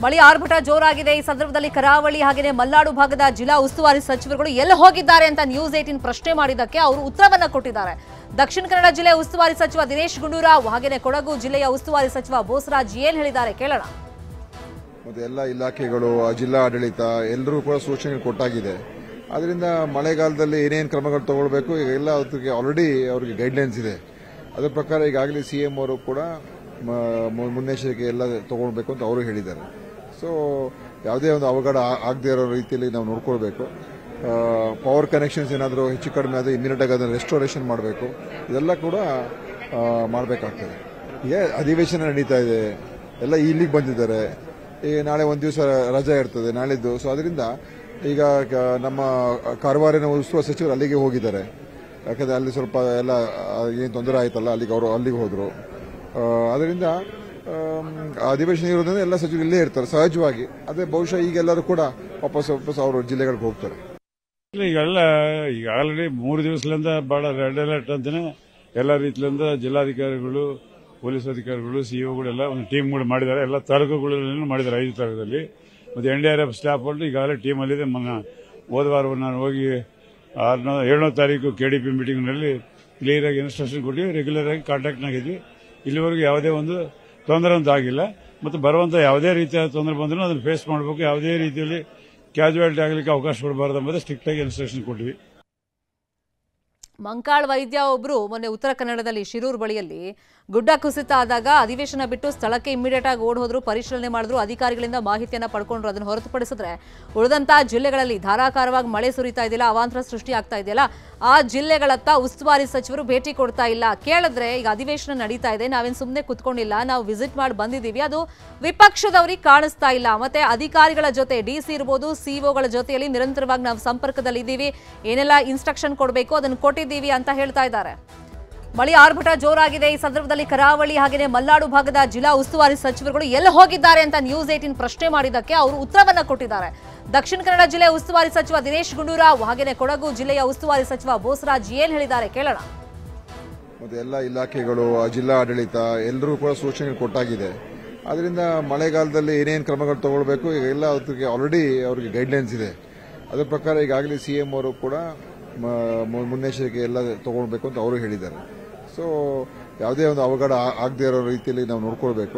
ಮಳೆ ಆರ್ಭಟ ಜೋರಾಗಿದೆ ಈ ಸಂದರ್ಭದಲ್ಲಿ ಕರಾವಳಿ ಹಾಗೆಯೇ ಮಲ್ನಾಡು ಭಾಗದ ಜಿಲ್ಲಾ ಉಸ್ತುವಾರಿ ಸಚಿವರುಗಳು ಎಲ್ಲಿ ಹೋಗಿದ್ದಾರೆ ಅಂತ ನ್ಯೂಸ್ ಏಟಿನ್ ಪ್ರಶ್ನೆ ಮಾಡಿದ್ದಕ್ಕೆ ಅವರು ಉತ್ತರವನ್ನ ಕೊಟ್ಟಿದ್ದಾರೆ ದಕ್ಷಿಣ ಕನ್ನಡ ಜಿಲ್ಲೆಯ ಉಸ್ತುವಾರಿ ಸಚಿವ ದಿನೇಶ್ ಗುಂಡೂರಾವ್ ಹಾಗೆಯೇ ಕೊಡಗು ಜಿಲ್ಲೆಯ ಉಸ್ತುವಾರಿ ಸಚಿವ ಬೋಸರಾಜ್ ಏನ್ ಹೇಳಿದ್ದಾರೆ ಕೇಳೋಣ ಮತ್ತು ಎಲ್ಲ ಇಲಾಖೆಗಳು ಆ ಜಿಲ್ಲಾ ಆಡಳಿತ ಎಲ್ಲರೂ ಕೂಡ ಸೂಚನೆ ಕೊಟ್ಟಾಗಿದೆ ಅದರಿಂದ ಮಳೆಗಾಲದಲ್ಲಿ ಏನೇನು ಕ್ರಮಗಳು ತಗೊಳ್ಬೇಕು ಈಗ ಎಲ್ಲ ಅದಕ್ಕೆ ಆಲ್ರೆಡಿ ಅವರಿಗೆ ಗೈಡ್ಲೈನ್ಸ್ ಇದೆ ಅದರ ಪ್ರಕಾರ ಈಗಾಗಲೇ ಸಿ ಎಂ ಅವರು ಕೂಡ ಮ- ಮು- ಮುನ್ನೆಚ್ಚರಿಕೆ ಎಲ್ಲ ತಗೊಳ್ಬೇಕು ಅಂತ ಅವರು ಹೇಳಿದ್ದಾರೆ ಸೊ ಯಾವುದೇ ಒಂದು ಅವಘಡ ಆ- ಆಗದೇ ಇರೋ ರೀತಿಯಲ್ಲಿ ನಾವು ನೋಡ್ಕೊಳ್ಬೇಕು ಪವರ್ ಕನೆಕ್ಷನ್ಸ್ ಏನಾದರೂ ಹೆಚ್ಚು ಕಡಿಮೆ ಆದರೆ ಇಮಿಡಿಯೇಟ್ ಆಗಿ ಅದನ್ನು ರೆಸ್ಟೋರೇಷನ್ ಮಾಡಬೇಕು ಇದೆಲ್ಲ ಕೂಡ ಮಾಡಬೇಕಾಗ್ತದೆ ಈಗ ಅಧಿವೇಶನ ನಡೀತಾ ಇದೆ ಎಲ್ಲ ಇಲ್ಲಿಗೆ ಬಂದಿದ್ದಾರೆ ಈಗ ನಾಳೆ ಒಂದು ದಿವಸ ರಜೆ ಇರ್ತದೆ ನಾಳಿದ್ದು ಸೊ ಅದರಿಂದ ಈಗ ಕ- ನಮ್ಮ ಕಾರವಾರಿನ ಉಸ್ತುವಾರಿ ಸಚಿವರು ಅಲ್ಲಿಗೆ ಹೋಗಿದ್ದಾರೆ ಯಾಕಂದ್ರೆ ಅಲ್ಲಿ ಸ್ವಲ್ಪ ಎಲ್ಲ ಏನು ತೊಂದರೆ ಆಯ್ತಲ್ಲ ಅಲ್ಲಿಗೆ ಅವರು ಅಲ್ಲಿಗೆ ಹೋದರು ಅದರಿಂದ ಆಮ್, ಆ ಅಧಿವೇಶನ ಇರೋದ್ರಿಂದ ಎಲ್ಲ ಸಚಿವರು ಇಲ್ಲೇ ಇರ್ತಾರೆ ಸಹಜವಾಗಿ ಅದೇ ಬಹುಶಃ ಈಗೆಲ್ಲರೂ ಕೂಡ ವಾಪಸ್ ವಾಪಸ್ ಅವರು ಜಿಲ್ಲೆಗಳಿಗೆ ಹೋಗ್ತಾರೆ ಇಲ್ಲ ಈಗೆಲ್ಲ ಈಗ ಆಲ್ರೆಡಿ ಮೂರು ದಿವಸದಿಂದ ಬಹಳ ರೆಡ್ ಅಲರ್ಟ್ ಅಂತಾನೆ ಎಲ್ಲ ರೀತಿಯಿಂದ ಜಿಲ್ಲಾಧಿಕಾರಿಗಳು ಪೊಲೀಸ್ ಅಧಿಕಾರಿಗಳು ಸಿಇಒಗಳೆಲ್ಲ ಒಂದು ಟೀಮ್ಗಳು ಮಾಡಿದ್ದಾರೆ ಎಲ್ಲ ತಾಲೂಕುಗಳಲ್ಲೂ ಮಾಡಿದ್ದಾರೆ ಐದು ತಾಲೂಕಲ್ಲಿ ಮತ್ತೆ N D R F staff ಹೊರಟು ಈಗಾಗಲೇ ಟೀಮಲ್ಲಿದೆ ಮೊನ್ನೆ ಹೋದ ವಾರ ನಾನು ಹೋಗಿ ಆರನೇ ಏಳನೇ ತಾರೀಕು ಕೆ ಡಿ ಪಿ ಮೀಟಿಂಗ್ನಲ್ಲಿ ಕ್ಲಿಯರ್ ಆಗಿ ಇನ್ಸ್ಟ್ರಕ್ಷನ್ ಕೊಟ್ಟಿವಿ ರೆಗ್ಯುಲರ್ ಆಗಿ ಕಾಂಟ್ಯಾಕ್ಟ್ ಆಗಿದ್ವಿ ಇಲ್ಲಿವರೆಗೂ ಯಾವುದೇ ಒಂದು ತೊಂದರೆ ಅಂತ ಆಗಿಲ್ಲ ಮತ್ತು ಬರುವಂತ ಯಾವುದೇ ರೀತಿಯ ತೊಂದರೆ ಬಂದರೂ ಅದನ್ನು ಫೇಸ್ ಮಾಡಬೇಕು ಯಾವುದೇ ರೀತಿಯಲ್ಲಿ ಕ್ಯಾಜುವಾಲಿಟಿ ಆಗಲಿಕ್ಕೆ ಅವಕಾಶ ಕೊಡಬಾರದು ಎಂಬುದು ಸ್ಟ್ರಿಕ್ಟ್ ಆಗಿ ಇನ್ಸ್ಟ್ರಕ್ಷನ್ ಕೊಟ್ಟಿವಿ ಮಂಕಾಳ್ ವೈದ್ಯ ಒಬ್ರು ಮೊನ್ನೆ ಉತ್ತರ ಕನ್ನಡದಲ್ಲಿ ಶಿರೂರು ಬಳಿಯಲ್ಲಿ ಗುಡ್ಡ ಕುಸಿತ ಆದಾಗ ಅಧಿವೇಶನ ಬಿಟ್ಟು ಸ್ಥಳಕ್ಕೆ ಇಮಿಡಿಯೇಟ್ ಆಗಿ ಓಡ್ ಹೋದ್ರು ಪರಿಶೀಲನೆ ಮಾಡಿದ್ರು ಅಧಿಕಾರಿಗಳಿಂದ ಮಾಹಿತಿಯನ್ನ ಪಡ್ಕೊಂಡ್ರು ಅದನ್ನು ಹೊರತುಪಡಿಸಿದ್ರೆ ಉಳಿದಂತ ಜಿಲ್ಲೆಗಳಲ್ಲಿ ಧಾರಾಕಾರವಾಗಿ ಮಳೆ ಸುರಿತಾ ಇದೆಯಲ್ಲ ಅವಾಂತರ ಸೃಷ್ಟಿ ಆಗ್ತಾ ಇದೆಯಲ್ಲ ಆ ಜಿಲ್ಲೆಗಳತ್ತ ಉಸ್ತುವಾರಿ ಸಚಿವರು ಭೇಟಿ ಕೊಡ್ತಾ ಇಲ್ಲ ಕೇಳಿದ್ರೆ ಈಗ ಅಧಿವೇಶನ ನಡೀತಾ ಇದೆ ನಾವೇನ್ ಸುಮ್ಮನೆ ಕುತ್ಕೊಂಡಿಲ್ಲ ನಾವು ವಿಸಿಟ್ ಮಾಡಿ ಬಂದಿದ್ದೀವಿ ಅದು ವಿಪಕ್ಷದವ್ರಿಗೆ ಕಾಣಿಸ್ತಾ ಇಲ್ಲ ಮತ್ತೆ ಅಧಿಕಾರಿಗಳ ಜೊತೆ ಡಿ ಸಿ ಇರ್ಬೋದು ಸಿಇಒಗಳ ಜೊತೆಯಲ್ಲಿ ನಿರಂತರವಾಗಿ ನಾವು ಸಂಪರ್ಕದಲ್ಲಿ ಇದ್ದೀವಿ ಏನೆಲ್ಲ ಇನ್ಸ್ಟ್ರಕ್ಷನ್ ಕೊಡಬೇಕು ಅದನ್ನು ಕೊಟ್ಟಿದ್ದೀವಿ ಅಂತ ಹೇಳ್ತಾ ಇದ್ದಾರೆ ಮಳೆ ಆರ್ಭಟ ಜೋರಾಗಿದೆ ಈ ಸಂದರ್ಭದಲ್ಲಿ ಕರಾವಳಿ ಹಾಗೆಯೇ ಮಲ್ನಾಡು ಭಾಗದ ಜಿಲ್ಲಾ ಉಸ್ತುವಾರಿ ಸಚಿವರುಗಳು ಎಲ್ಲಿ ಹೋಗಿದ್ದಾರೆ ಅಂತ ನ್ಯೂಸ್ ಏಟಿನ್ ಪ್ರಶ್ನೆ ಮಾಡಿದ್ದಕ್ಕೆ ಅವರು ಉತ್ತರವನ್ನ ಕೊಟ್ಟಿದ್ದಾರೆ ದಕ್ಷಿಣ ಕನ್ನಡ ಜಿಲ್ಲೆಯ ಉಸ್ತುವಾರಿ ಸಚಿವ ದಿನೇಶ್ ಗುಂಡೂರಾವ್ ಹಾಗೆಯೇ ಕೊಡಗು ಜಿಲ್ಲೆಯ ಉಸ್ತುವಾರಿ ಸಚಿವ ಬೋಸರಾಜ್ ಏನ್ ಹೇಳಿದ್ದಾರೆ ಕೇಳೋಣ ಮತ್ತು ಎಲ್ಲ ಇಲಾಖೆಗಳು ಆ ಜಿಲ್ಲಾ ಆಡಳಿತ ಎಲ್ಲರೂ ಕೂಡ ಸೂಚನೆ ಕೊಟ್ಟಾಗಿದೆ ಅದರಿಂದ ಮಳೆಗಾಲದಲ್ಲಿ ಏನೇನು ಕ್ರಮಗಳು ತಗೊಳ್ಬೇಕು ಈಗ ಎಲ್ಲ ಅದಕ್ಕೆ ಆಲ್ರೆಡಿ ಅವರಿಗೆ ಗೈಡ್ಲೈನ್ಸ್ ಇದೆ ಅದರ ಪ್ರಕಾರ ಈಗಾಗಲೇ ಸಿ ಎಂ ಅವರು ಕೂಡ ಮ- ಮು- ಮುನ್ನೆಚ್ಚರಿಕೆ ಎಲ್ಲ ತಗೊಳ್ಬೇಕು ಅಂತ ಅವರು ಹೇಳಿದ್ದಾರೆ ಸೊ ಯಾವುದೇ ಒಂದು ಅವಘಡ ಆ- ಆಗದೇ ಇರೋ ರೀತಿಯಲ್ಲಿ ನಾವು ನೋಡ್ಕೊಳ್ಬೇಕು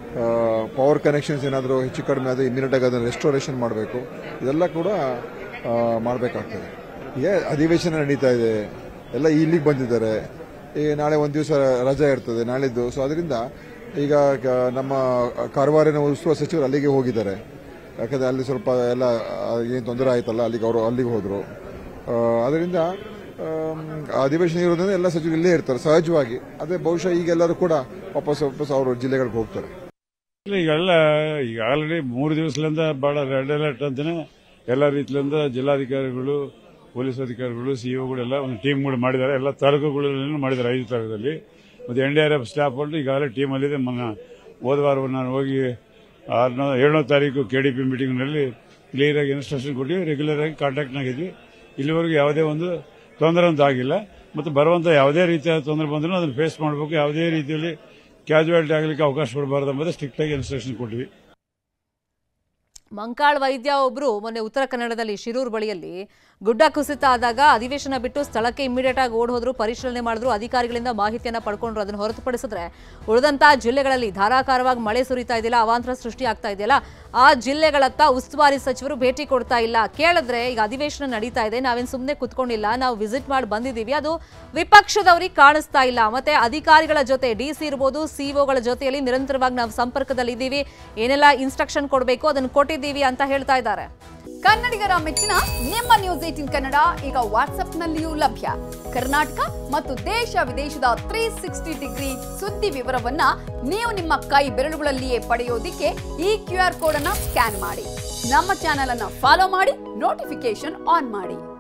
ಪವರ್ ಕನೆಕ್ಷನ್ಸ್ ಏನಾದರೂ ಹೆಚ್ಚು ಕಡಿಮೆ ಆದರೆ ಇಮಿಡಿಯೇಟ್ ಆಗಿ ಅದನ್ನು ರೆಸ್ಟೋರೇಷನ್ ಮಾಡಬೇಕು ಇದೆಲ್ಲ ಕೂಡ ಮಾಡಬೇಕಾಗ್ತದೆ ಈಗ ಅಧಿವೇಶನ ನಡೀತಾ ಇದೆ ಎಲ್ಲ ಇಲ್ಲಿಗೆ ಬಂದಿದ್ದಾರೆ ಈಗ ನಾಳೆ ಒಂದು ದಿವಸ ರಜೆ ಇರ್ತದೆ ನಾಳಿದ್ದು ಸೊ ಅದರಿಂದ ಈಗ ಕ- ನಮ್ಮ ಕಾರವಾರಿನ ಉಸ್ತುವಾರಿ ಸಚಿವರು ಅಲ್ಲಿಗೆ ಹೋಗಿದ್ದಾರೆ ಯಾಕಂದ್ರೆ ಅಲ್ಲಿ ಸ್ವಲ್ಪ ಎಲ್ಲ ಏನು ತೊಂದರೆ ಆಯ್ತಲ್ಲ ಅಲ್ಲಿಗೆ ಅವರು ಅಲ್ಲಿಗೆ ಹೋದರು ಅದರಿಂದ ಆಮ್, ಆ ಅಧಿವೇಶನ ಇರೋದ್ರಿಂದ ಎಲ್ಲ ಸಚಿವರು ಇಲ್ಲೇ ಇರ್ತಾರೆ ಸಹಜವಾಗಿ ಅದೇ ಬಹುಶಃ ಈಗೆಲ್ಲರೂ ಕೂಡ ವಾಪಸ್ ವಾಪಸ್ ಅವರು ಜಿಲ್ಲೆಗಳಿಗೆ ಹೋಗ್ತಾರೆ ಇಲ್ಲ ಈಗೆಲ್ಲ ಈಗ ಆಲ್ರೆಡಿ ಮೂರು ದಿವಸದಿಂದ ಬಹಳ ರೆಡ್ ಅಲರ್ಟ್ ಅಂತಾನೆ ಎಲ್ಲ ರೀತಿಯಿಂದ ಜಿಲ್ಲಾಧಿಕಾರಿಗಳು ಪೊಲೀಸ್ ಅಧಿಕಾರಿಗಳು ಸಿಇಒಗಳೆಲ್ಲ ಒಂದು ಟೀಮ್ಗಳು ಮಾಡಿದ್ದಾರೆ ಎಲ್ಲ ತಾಲೂಕುಗಳಲ್ಲೂ ಮಾಡಿದ್ದಾರೆ ಐದು ತಾಲೂಕಲ್ಲಿ ಮತ್ತೆ N D R F staff ಹೊರಟು ಈಗಾಗಲೇ ಟೀಮಲ್ಲಿದೆ ಮೊನ್ನೆ ಹೋದ ವಾರ ನಾನು ಹೋಗಿ ಆರನೇ ಏಳನೇ ತಾರೀಕು ಕೆ ಡಿ ಪಿ ಮೀಟಿಂಗ್ನಲ್ಲಿ ಕ್ಲಿಯರ್ ಆಗಿ ಇನ್ಸ್ಟ್ರಕ್ಷನ್ ಕೊಟ್ಟಿವಿ ರೆಗ್ಯುಲರ್ ಆಗಿ ಕಾಂಟ್ಯಾಕ್ಟ್ ಆಗಿದ್ವಿ ಇಲ್ಲಿವರೆಗೂ ಯಾವುದೇ ಒಂದು ತೊಂದರೆ ಅಂತ ಆಗಿಲ್ಲ ಮತ್ತು ಬರುವಂತ ಯಾವುದೇ ರೀತಿಯ ತೊಂದರೆ ಬಂದರೂ ಅದನ್ನು ಫೇಸ್ ಮಾಡಬೇಕು ಯಾವುದೇ ರೀತಿಯಲ್ಲಿ ಕ್ಯಾಜುವಾಲಿಟಿ ಆಗಲಿಕ್ಕೆ ಅವಕಾಶ ಕೊಡಬಾರದು ಎಂಬುದು ಸ್ಟ್ರಿಕ್ಟ್ ಆಗಿ ಇನ್ಸ್ಟ್ರಕ್ಷನ್ ಕೊಟ್ಟಿವಿ ಮಂಕಾಳ್ ವೈದ್ಯ ಒಬ್ರು ಮೊನ್ನೆ ಉತ್ತರ ಕನ್ನಡದಲ್ಲಿ ಶಿರೂರು ಬಳಿಯಲ್ಲಿ ಗುಡ್ಡ ಕುಸಿತ ಆದಾಗ ಅಧಿವೇಶನ ಬಿಟ್ಟು ಸ್ಥಳಕ್ಕೆ ಇಮಿಡಿಯೇಟ್ ಆಗಿ ಓಡ್ ಹೋದ್ರು ಪರಿಶೀಲನೆ ಮಾಡಿದ್ರು ಅಧಿಕಾರಿಗಳಿಂದ ಮಾಹಿತಿಯನ್ನ ಪಡ್ಕೊಂಡ್ರು ಅದನ್ನು ಹೊರತುಪಡಿಸಿದ್ರೆ ಉಳಿದಂತ ಜಿಲ್ಲೆಗಳಲ್ಲಿ ಧಾರಾಕಾರವಾಗಿ ಮಳೆ ಸುರಿತಾ ಇದೆಯಲ್ಲ ಅವಾಂತರ ಸೃಷ್ಟಿ ಆಗ್ತಾ ಇದೆಯಲ್ಲ ಆ ಜಿಲ್ಲೆಗಳತ್ತ ಉಸ್ತುವಾರಿ ಸಚಿವರು ಭೇಟಿ ಕೊಡ್ತಾ ಇಲ್ಲ ಕೇಳಿದ್ರೆ ಈಗ ಅಧಿವೇಶನ ನಡೀತಾ ಇದೆ ನಾವೇನ್ ಸುಮ್ಮನೆ ಕುತ್ಕೊಂಡಿಲ್ಲ ನಾವು ವಿಸಿಟ್ ಮಾಡಿ ಬಂದಿದ್ದೀವಿ ಅದು ವಿಪಕ್ಷದವ್ರಿಗೆ ಕಾಣಿಸ್ತಾ ಇಲ್ಲ ಮತ್ತೆ ಅಧಿಕಾರಿಗಳ ಜೊತೆ ಡಿ ಸಿ ಇರ್ಬೋದು ಸಿಇಒಗಳ ಜೊತೆಯಲ್ಲಿ ನಿರಂತರವಾಗಿ ನಾವು ಸಂಪರ್ಕದಲ್ಲಿ ಇದ್ದೀವಿ ಏನೆಲ್ಲ ಇನ್ಸ್ಟ್ರಕ್ಷನ್ ಕೊಡಬೇಕು ಅದನ್ನು ಕೊಟ್ಟಿದ್ದೀವಿ ಅಂತ ಹೇಳ್ತಾ ಇದ್ದಾರೆ ಕನ್ನಡಿಗರ ಮೆಚ್ಚಿನ ನಿಮ್ಮ ನ್ಯೂಸ್ ಏಟಿನ್ ಕನ್ನಡ ಈಗ ವಾಟ್ಸ್ಆಪ್ನಲ್ಲಿಯೂ ಲಭ್ಯ ಕರ್ನಾಟಕ ಮತ್ತು ದೇಶ ವಿದೇಶದ ತ್ರೀ ಸಿಕ್ಸ್ಟಿ ಡಿಗ್ರಿ ಸುದ್ದಿ ವಿವರವನ್ನ ನೀವು ನಿಮ್ಮ ಕೈ ಬೆರಳುಗಳಲ್ಲಿಯೇ ಪಡೆಯೋದಿಕ್ಕೆ ಈ ಕ್ಯೂ ಆರ್ ಕೋಡ್ ಅನ್ನ ಸ್ಕ್ಯಾನ್ ಮಾಡಿ ನಮ್ಮ ಚಾನೆಲ್ ಅನ್ನ ಫಾಲೋ ಮಾಡಿ ನೋಟಿಫಿಕೇಶನ್ ಆನ್ ಮಾಡಿ